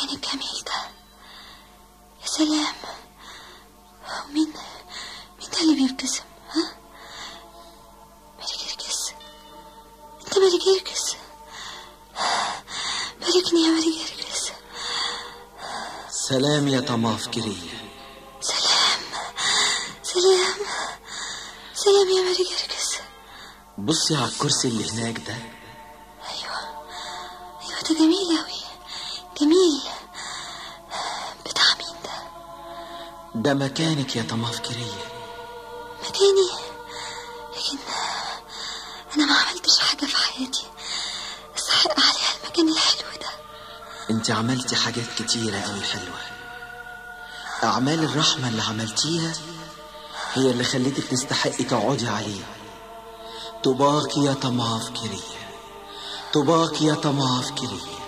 المكان الجميل ده يا سلام ومين مين ده اللي بيبتسم ها مالك يركز انت مالك يركز باركني يا مالك يركز سلام يا طماف كرية سلام سلام سلام يا مالك يركز بصي على الكرسي اللي هناك ده ايوه ايوه ده جميل اوي جميل بتاع مين ده ده مكانك يا طماف كرية مكاني لكن انا ما عملتش حاجة في حياتي استحق عليها المكان الحلو ده انت عملتي حاجات كتيرة قوي حلوة أعمال الرحمة اللي عملتيها هي اللي خلتك تستحقي تقعدي عليه طباك يا طماف كرية طباك يا طماف كرية